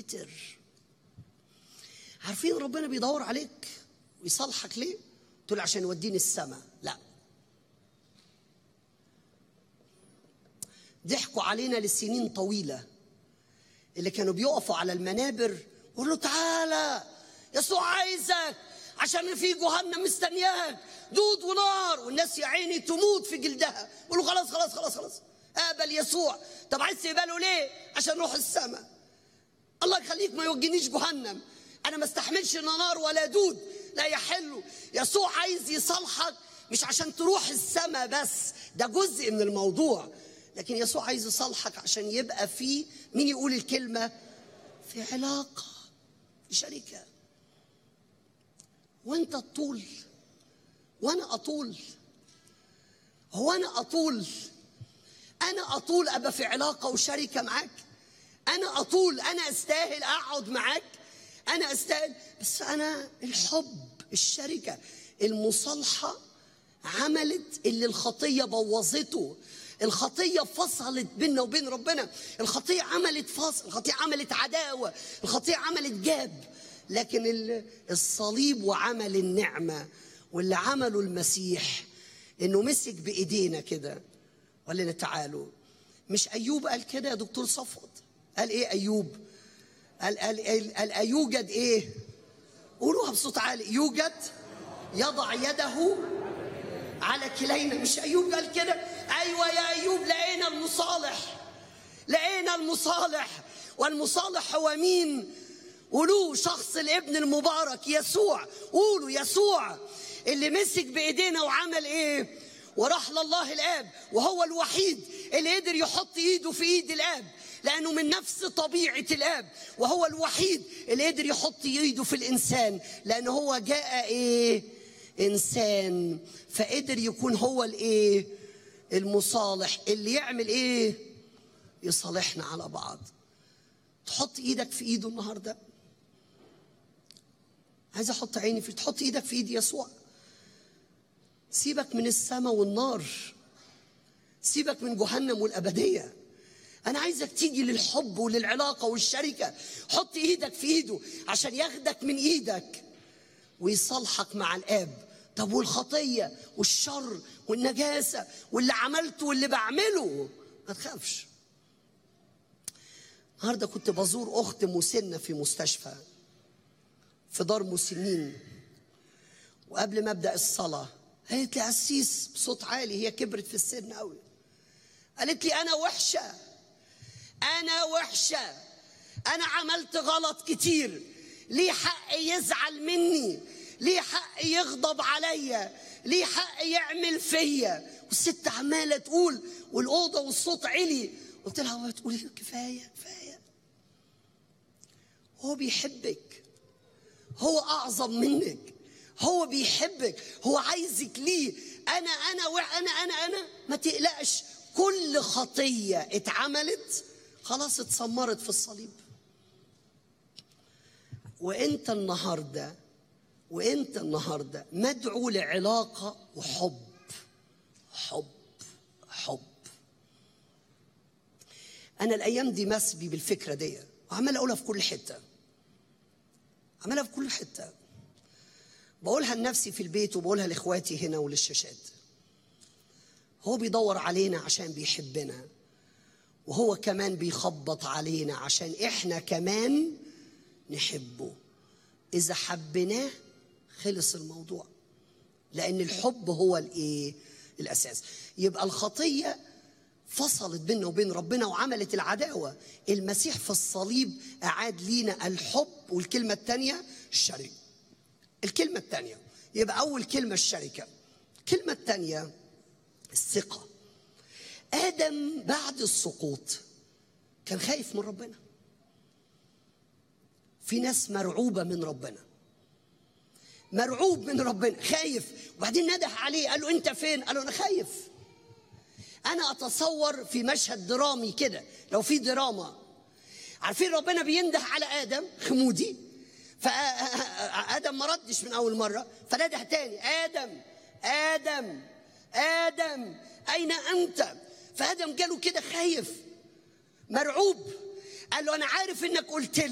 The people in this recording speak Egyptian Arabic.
تتبتر عارفين ربنا بيدور عليك ويصالحك ليه تقول عشان يوديني السماء لا ضحكوا علينا لسنين طويلة اللي كانوا بيقفوا على المنابر يقولوا تعالى يسوع عايزك عشان في جهنم مستنياك دود ونار والناس يا عيني تموت في جلدها يقولوا خلاص خلاص خلاص خلاص اقبل يسوع طب عايز تقبله ليه عشان نروح السماء الله يخليك ما يوجنيش جهنم انا ما استحملش لا نار ولا دود لا يحل يسوع عايز يصالحك مش عشان تروح السماء بس ده جزء من الموضوع لكن يسوع عايز يصالحك عشان يبقى في مين يقول الكلمه في علاقه في شركه وانت الطول وانا اطول هو انا اطول انا اطول ابقى في علاقه وشركه معاك انا اطول انا استاهل اقعد معاك انا استاهل بس انا الحب الشركه المصالحه عملت اللي الخطيه بوظته الخطيه فصلت بيننا وبين ربنا الخطيه عملت فصل الخطيه عملت عداوه الخطيه عملت جاب لكن الصليب وعمل النعمه واللي عمله المسيح انه مسك بايدينا كده وقال لنا تعالوا مش ايوب قال كده يا دكتور صفوت قال ايه ايوب قال قال, قال, قال أيوجد ايه قولوها بصوت عالي يوجد يضع يده على كلينا مش ايوب قال كده ايوه يا ايوب لقينا المصالح لقينا المصالح والمصالح هو مين قولوه شخص الابن المبارك يسوع قولوا يسوع اللي مسك بايدينا وعمل ايه وراح لله الاب وهو الوحيد اللي قدر يحط ايده في ايد الاب لانه من نفس طبيعه الاب وهو الوحيد اللي قدر يحط ايده في الانسان لانه هو جاء ايه انسان فقدر يكون هو الايه المصالح اللي يعمل ايه يصالحنا على بعض تحط ايدك في ايده النهارده عايز احط عيني في تحط ايدك في ايد يسوع سيبك من السماء والنار سيبك من جهنم والابديه انا عايزك تيجي للحب وللعلاقه والشركه حط ايدك في ايده عشان ياخدك من ايدك ويصالحك مع الاب طب والخطيه والشر والنجاسه واللي عملته واللي بعمله ما تخافش النهارده كنت بزور اخت مسنه في مستشفى في دار مسنين وقبل ما ابدا الصلاه قالت لي عسيس بصوت عالي هي كبرت في السن قوي قالت لي انا وحشه انا وحشه انا عملت غلط كتير ليه حق يزعل مني ليه حق يغضب عليا ليه حق يعمل فيا والست عماله تقول والاوضه والصوت علي قلت لها هو تقولي كفايه كفايه هو بيحبك هو اعظم منك هو بيحبك هو عايزك ليه انا انا وانا انا انا ما تقلقش كل خطيه اتعملت خلاص اتسمرت في الصليب وانت النهارده وانت النهارده مدعو لعلاقه وحب حب حب انا الايام دي مسبي بالفكره دي وعمال اقولها في كل حته عمالها في كل حته بقولها لنفسي في البيت وبقولها لاخواتي هنا وللشاشات هو بيدور علينا عشان بيحبنا وهو كمان بيخبط علينا عشان احنا كمان نحبه اذا حبيناه خلص الموضوع لان الحب هو الايه الاساس يبقى الخطيه فصلت بيننا وبين ربنا وعملت العداوه المسيح في الصليب اعاد لينا الحب والكلمه الثانيه الشركه الكلمه الثانيه يبقى اول كلمه الشركه الكلمه الثانيه الثقه ادم بعد السقوط كان خايف من ربنا في ناس مرعوبه من ربنا مرعوب من ربنا خايف وبعدين نده عليه قال له انت فين قال له انا خايف انا اتصور في مشهد درامي كده لو في دراما عارفين ربنا بينده على ادم خمودي فادم ما ردش من اول مره فنده تاني ادم ادم ادم اين انت فادم جاله كده خايف مرعوب قال له انا عارف انك قلت لي